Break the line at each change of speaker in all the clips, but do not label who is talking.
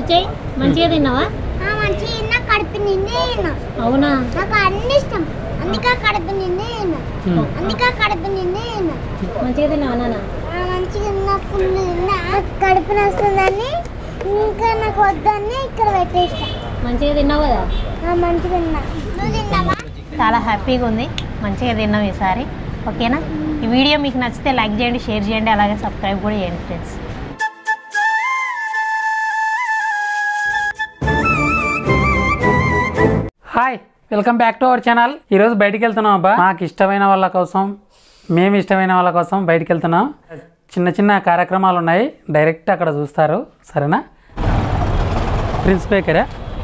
చెయ్యి మంచిగా తిన్నావా
మంచిగా తిన్నా కడుపు నిండి తిన్నా
అవునా
నాకు అన్ని ఇష్టం అందుకే కడుపు నిండి తిన్నా
ఉమ్.
అందుకే కడుపు నిండి తిన్నా
మంచిగా తిన్నావా నాన్న
ఆ, మంచిగా తిన్నా ఫుల్ తిన్నా కడుపు నొస్తుందని ఇంకా నాకు వద్దని ఇక్కడ పెట్టేస్తా
మంచిగా తిన్నావు కదా
ఆ, మంచిగా తిన్నా నువ్వు తిన్నావా
చాలా హ్యాపీగా ఉంది మంచిగా తిన్నాం ఈసారి ఓకేనా ఈ వీడియో మీకు నచ్చితే లైక్ చేయండి షేర్ చేయండి అలాగే సబ్స్క్రైబ్ కూడా చేయండి friends
hi welcome back to our channel ఈరోజు బయటికి వెళ్తున్నాం అబ్బా మాకు ఇష్టమైన వాళ్ళ కోసం మేము ఇష్టమైన వాళ్ళ కోసం బయటికి వెళ్తున్నాం చిన్న చిన్న కార్యక్రమాలు ఉన్నాయి డైరెక్ట్ అక్కడ చూస్తారు సరేనా ప్రిన్స్ బేకరా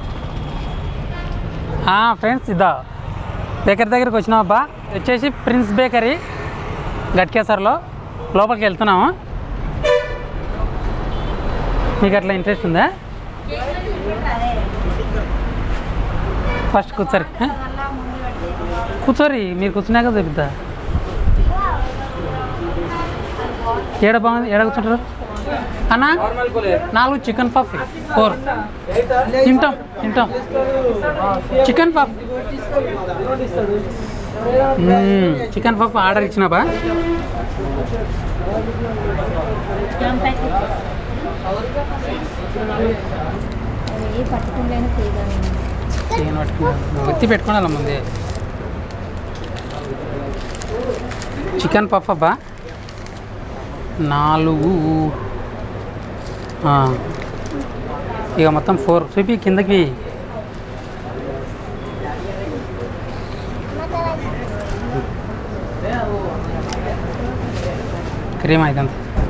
ఫ్రెండ్స్ ఇద్దా బేకరీ దగ్గరికి వచ్చినాం అబ్బా వచ్చేసి ప్రిన్స్ బేకరీ గట్కేసర్లో లోపలికి వెళ్తున్నాము మీకు అట్లా ఇంట్రెస్ట్ ఉందా ఫస్ట్ కూర్చోరి ఆ? కూర్చోరి మీరు కూర్చున్నాక చెబుతా ఏడ బాగుంది ఏడ కూర్చుంటారు అన్నా నాలుగు చికెన్ పఫ్ ఫోర్ తింటాం తింటాం chicken puff chicken puff order ఇచ్చినాబా
పట్టుకుంటేనే ఫ్రీగా
చికెన్ పట్టుకున్నాను ఎత్తి పెట్టుకోవాలి ముందే చికెన్ పఫ్ అబ్బా నాలుగు ఆ. ఇక మొత్తం ఫోర్ చూపి కిందకి క్రీమ్ అయితంత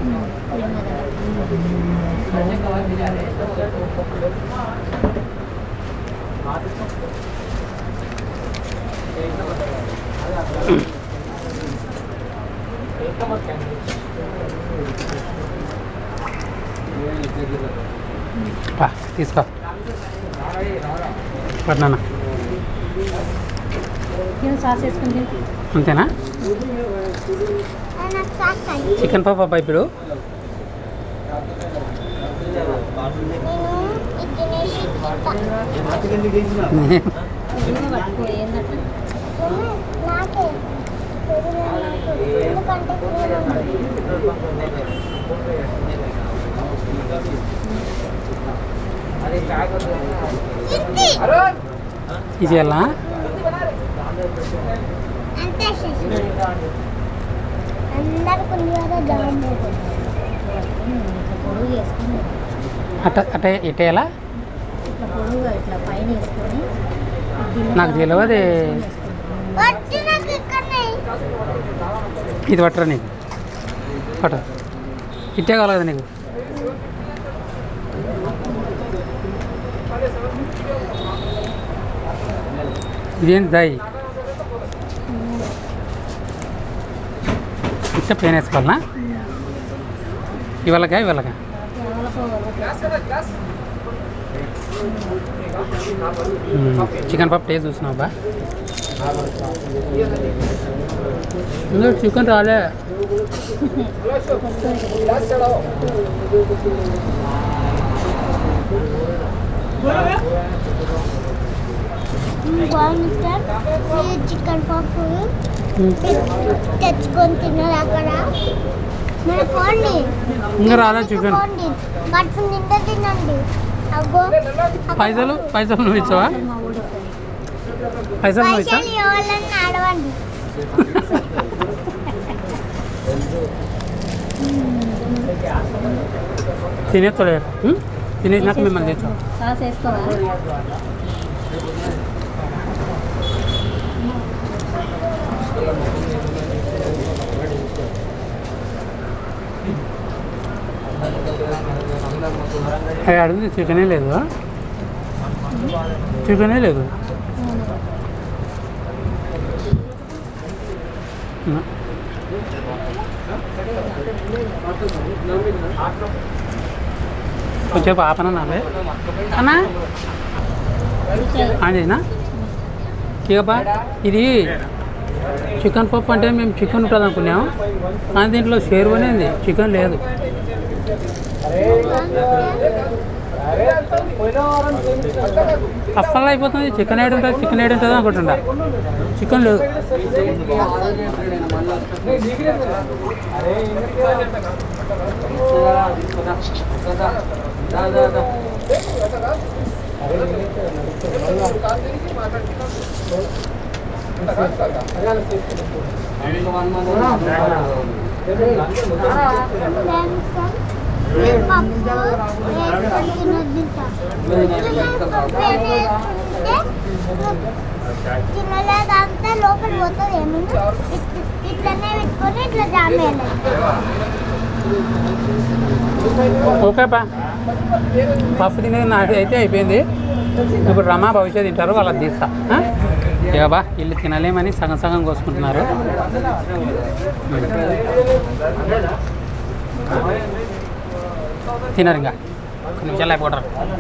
పా, తీసుకో పట్నా
నేను సాస్ వేసుకుని తిను.
అంతేనా
ఆ, నాకు చాలు
చికెన్ పఫ్ అబ్బా ఇప్పుడు
నేను ఇది తినేసి తింటా.
నిజంగా పట్టుకో ఏంటంటే
ఏమో, నాకే పెరుగు నాకు. ఎందుకంటే కూర ఉంది. ఇది.
ఇది ఎలా
అంతే చేసి అందరు పులిహోర జామ్
ఇట్లా పొడుగు వేసుకొని
అట్ట అట్ట ఇటేలా
ఇట్లా పొడుగుగా ఇట్లా పైన వేసుకొని
నాకు తెలియదు
వచ్చి నాకు ఇక్కడనే
ఇది పట్టరా నీకు పట్ట ఇట్టే కావాలి కదా నీకు ఇదేంటి దాయి ఇట్ట ప్లేన్ వేసుకోవాలనా ఇవాళకా ఇవాళకా చికెన్ పప్పు టేస్ట్ చూసినావు బా ఇంకా చికెన్ రాలే
బాగుంది సార్ మీరు చికెన్ పప్పు తెచ్చుకొని తిన్నారు అక్కడ మన పోండి
ఇంకా రాలే చికెన్
పోండి కడుపు నిండా తినండి అగ్గో
పైసలు పైసలు నువ్వు ఇచ్చావా పైసలు నువ్వు ఇచ్చా
పైసలు ఇవ్వాలని అడవండి
తినేస్తలే తినేసినాక మిమ్మల్ని తెచ్చా
సాస్ వేసుకోవా
అవి అడిగింది చికెనే లేదు చికెనే లేదు కొంచెం ఆపన నావే అన్నా ఆంజేనా ఇకబా ఇది చికెన్ పప్పు అంటే మేము చికెన్ ఉంటుంది అనుకున్నాం కానీ దీంట్లో షేర్వనే ఉంది చికెన్ లేదు అస్సలు అయిపోతుంది చికెన్ ఏడు ఉంటుంది చికెన్ ఏడు ఉంటుంది అనుకుంటుండా చికెన్ లేదు
నేను పప్పు వేసుకొని తినొద్దింటా. పప్పు వేసుకుంటే తినలేదంతా లోపల పోతుంది ఏమైనా ఇట్- ఇట్లనే పెట్టుకొని ఇట్లా జామ్ వేయాలి
ఓకే బా పప్పు తినేది నాది అయితే అయిపోయింది ఇప్పుడు రమా భవిష్యత్ తింటారు వాళ్ళకి తీస్తా ఆ? ఇక బా వీళ్ళు తినలేమని సగం సగం కోసుకుంటున్నారు తినరు ఇంకా ఒక నిమిషాలు అయిపోతారు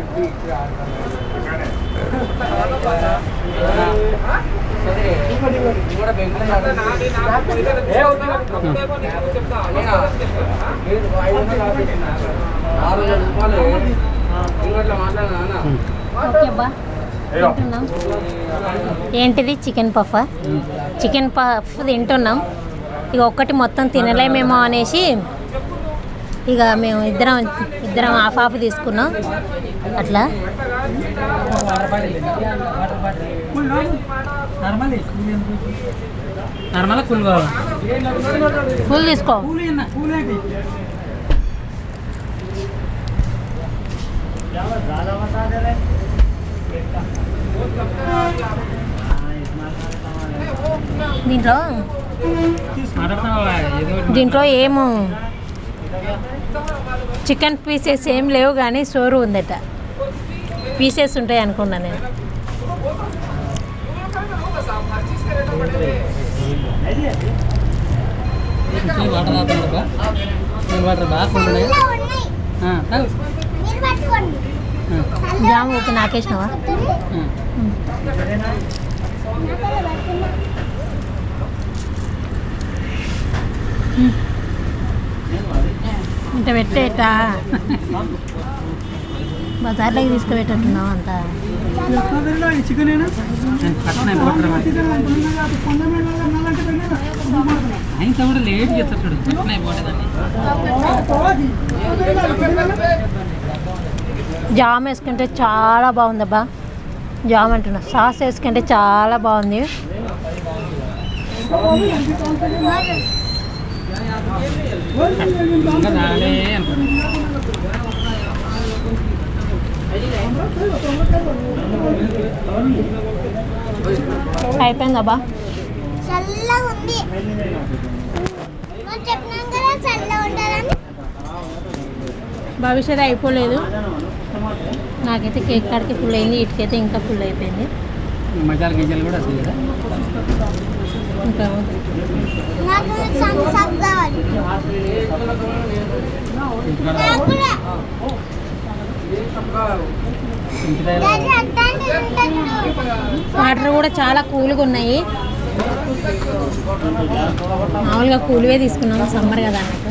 ఓకే బా తింటున్నాం ఏంటిది చికెన్ పఫ్ చికెన్ పఫ్ తింటున్నాం ఇక ఒక్కటి మొత్తం తినలేమేమో అనేసి ఇక మేము ఇద్దరం ఇద్దరం హాఫ్ హాఫ్ తీసుకున్నాం అట్లా
నార్మల్ కూల్ కావాలి
ఫుల్ తీసుకో దీంట్లో దీంట్లో ఏమో చికెన్ పీసెస్ ఏం లేవు కానీ సోరు ఉందట పీసెస్ ఉంటాయి అనుకున్నా నేను
వాటర్ తాగుతాడు బా వాటర్ బాగా కూల్ ఉన్నాయి
ఇలా ఉన్నాయి
ఆ, తాగు.
మీరు పట్టుకోండి
ఆ,
జామ్ ఓకే నాకేసినావా
ఆ.
ఇంత పెట్టేట బజార్లోకి తీసుకుపెట్టట్టున్నావు అంత
నేను పక్కన అయిపోతాడు ఆయన కూడా లేట్ చేస్తాడు పక్కన అయిపోతుందండి
జామ్ వేసుకుంటే చాలా బాగుందబ్బా జామ్ అంటున్నా సాస్ వేసుకుంటే చాలా బాగుంది
ఇంకా రాలే అనుకున్నా
అయిపోయిందబ్బా
చల్లగా ఉంది మనం చెప్పినాం కదా చల్లగా ఉండాలని
భవిష్యత్ అయిపోలేదు నాకైతే కేక్ కాడికి ఫుల్ అయింది ఇటుకైతే ఇంకా ఫుల్ అయిపోయింది
మసాలా గింజలు కూడా వస్తాయి కదా
ఇంకా
నాకు థమ్స్ అప్ కావాలి నాకు కూడా
ఇంటి దగ్గర
డాడీ అట్లాంటిది ఉంటుంది
వాటర్ కూడా చాలా కూల్గా ఉన్నాయి మామూలుగా కూల్వే తీసుకున్నాము సమ్మర్ కదా అన్నట్టు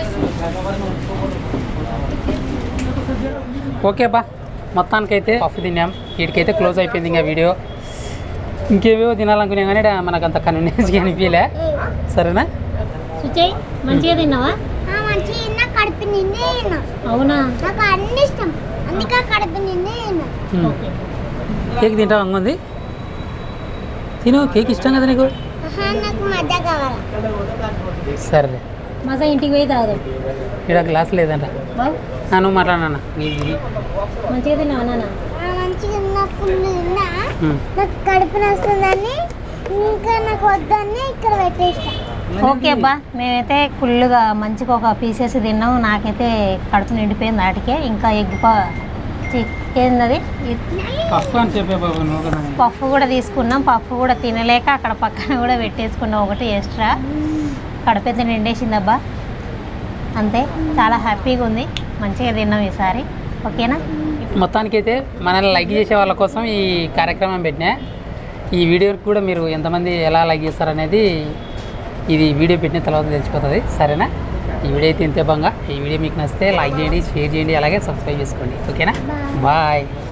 ఓకే బా మొత్తానికైతే పఫ్ తిన్నాం వీటికైతే క్లోజ్ అయిపోయింది ఇంకా వీడియో ఇంకేవేవో తినాలనుకున్నాం కానీ ఈడ మనకు అంత కన్వీనియన్స్ అనిపించలే సరేనా
సుచయ్ మంచిగా తిన్నావా
ఆ మంచి నాకు కడుపు నిండి తిన్నా.
అవునా
నాకు అన్ని ఇష్టం అందుకే కడుపు నిండి తిన్నా.
ఓకే
కేక్ తింటావు అంగుంది తిను కేక్ ఇష్టం కదా నీకు
ఆహా, నాకు మజా కావాలా
సరే
మజా ఇంటికి పోయి తాగుదాం
ఇక్కడ గ్లాస్ లేదంట
బాయ్
ఆ, నువ్వు మాట్లాడనా
మంచిగా తిన్నావా నాన్న
ఆ మంచిగా ఉన్నప్పుడు తిన్నా నాకు కడుపు నొస్తుందని ఇంకా నాకు వద్దని ఇక్కడ పెట్టేస్తా
ఓకే అబ్బా మేమైతే ఫుల్గా మంచిగా ఒక పీసెస్ తిన్నాం నాకైతే కడుపు నిండిపోయింది వాటికే ఇంకా ఎగ్ పా చి- ఏందది
పఫ్ అని చెప్పే బాబు నువ్వు కదా
పఫ్ కూడా తీసుకున్నాం పఫ్ కూడా తినలేక అక్కడ పక్కన కూడా పెట్టేసుకున్నాం ఒకటి ఎక్స్ట్రా కడుపైతే నిండేసిందబ్బా అంతే చాలా హ్యాపీగా ఉంది మంచిగా తిన్నాం ఈసారి ఓకేనా
మొత్తానికైతే మనల్ని లైక్ చేసే వాళ్ళ కోసం ఈ కార్యక్రమం పెట్టినా ఈ వీడియోకి కూడా మీరు ఎంతమంది ఎలా లైక్ చేస్తారనేది ఇది వీడియో పెట్టిన తర్వాత తెలిసిపోతుంది సరేనా ఈ వీడియో అయితే ఇంతే బంగా ఈ వీడియో మీకు నచ్చితే లైక్ చేయండి షేర్ చేయండి అలాగే సబ్స్క్రైబ్ చేసుకోండి ఓకేనా బాయ్